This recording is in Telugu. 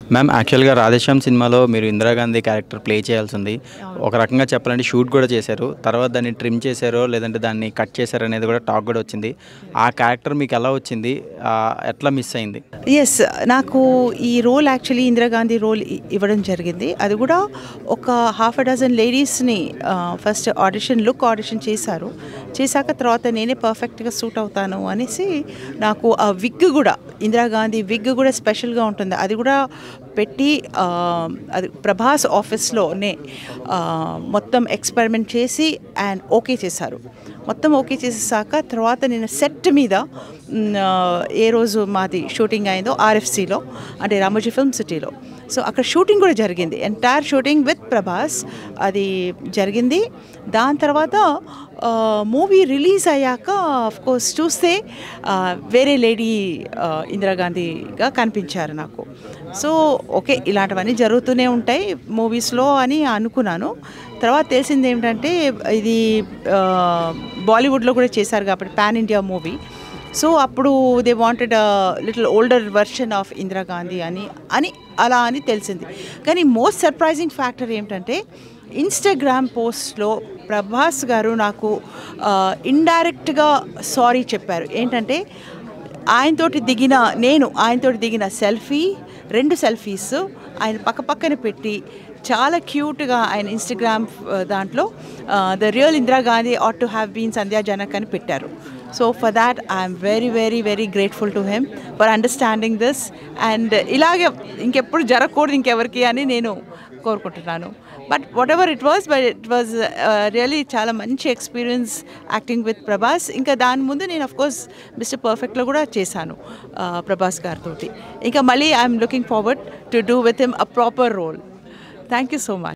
మ్యామ్ యాక్చువల్గా రాధేశ్యామ్ సినిమాలో మీరు ఇందిరాగాంధీ క్యారెక్టర్ ప్లే చేయాల్సింది ఒక రకంగా చెప్పాలంటే షూట్ కూడా చేశారు తర్వాత దాన్ని ట్రిమ్ చేశారో లేదంటే దాన్ని కట్ చేశారో అనేది కూడా టాక్ కూడా వచ్చింది ఆ క్యారెక్టర్ మీకు ఎలా వచ్చింది ఆ, ఎట్లా మిస్ అయింది ఎస్ నాకు ఈ రోల్ యాక్చువల్లీ ఇందిరాగాంధీ రోల్ ఇ- ఇవ్వడం జరిగింది అది కూడా ఒక హాఫ్ అ డజన్ లేడీస్ని ఫస్ట్ ఆడిషన్ లుక్ ఆడిషన్ చేశారు చేశాక తర్వాత నేనే పర్ఫెక్ట్గా సూట్ అవుతాను అనేసి నాకు ఆ విగ్ కూడా ఇందిరాగాంధీ విగ్ కూడా స్పెషల్గా ఉంటుంది అది కూడా పెట్టి ఆ, అది ప్రభాస్ ఆఫీస్లోనే ఆ, మొత్తం ఎక్స్పెరిమెంట్ చేసి అండ్ ఓకే చేశారు మొత్తం ఓకే చేసేసాక తర్వాత నేను సెట్ మీద మ్, ఆ, ఏ రోజు మాది షూటింగ్ అయిందో ఆర్ఎఫ్సిలో అంటే రామోజీ ఫిల్మ్ సిటీలో సో అక్కడ షూటింగ్ కూడా జరిగింది ఎంటైర్ షూటింగ్ విత్ ప్రభాస్ అది జరిగింది దాని తర్వాత మూవీ రిలీజ్ అయ్యాక కోర్స్ చూస్తే ఆ, వేరే లేడీ ఆ, ఇందిరాగాంధీగా కనిపించారు నాకు సో ఓకే ఇలాంటివన్నీ జరుగుతూనే ఉంటాయి మూవీస్లో అని అనుకున్నాను తర్వాత తెలిసింది ఏమిటంటే ఇది ఆ, బాలీవుడ్లో కూడా చేశారు కాబట్టి పాన్ ఇండియా మూవీ సో అప్పుడు they wanted little older version of Indira Gandhi అని అని అలా అని తెలిసింది కానీ మోస్ట్ సర్ప్రైజింగ్ ఫ్యాక్టర్ ఏమిటంటే ఇన్స్టాగ్రామ్ పోస్ట్లో ప్రభాస్ గారు నాకు ఇండైరెక్ట్గా సారీ చెప్పారు ఏంటంటే ఆయనతోటి దిగిన నేను ఆయనతోటి దిగిన సెల్ఫీ రెండు సెల్ఫీస్ ఆయన పక్క పక్కన పెట్టి చాలా క్యూట్గా ఆయన ఇన్స్టాగ్రామ్ దాంట్లో the real Indira Gandhi ought to have been Sandhya Janak అని పెట్టారు so for that I'm very very very grateful to him for understanding this and ఇలాగే ఇంకెప్పుడు జరగకూడదు ఇంకెవరికి అని నేను కోరుకుంటున్నాను but whatever it was but it was really చాలా మంచి ఎక్స్పీరియన్స్ యాక్టింగ్ విత్ ప్రభాస్ ఇంకా దాని ముందు నేను అఫ్ కోర్స్ మిస్టర్ పర్ఫెక్ట్లో కూడా చేశాను uh, ప్రభాస్ గారితో ఇంకా మళ్ళీ I'm looking forward to do with him a proper role thank you so much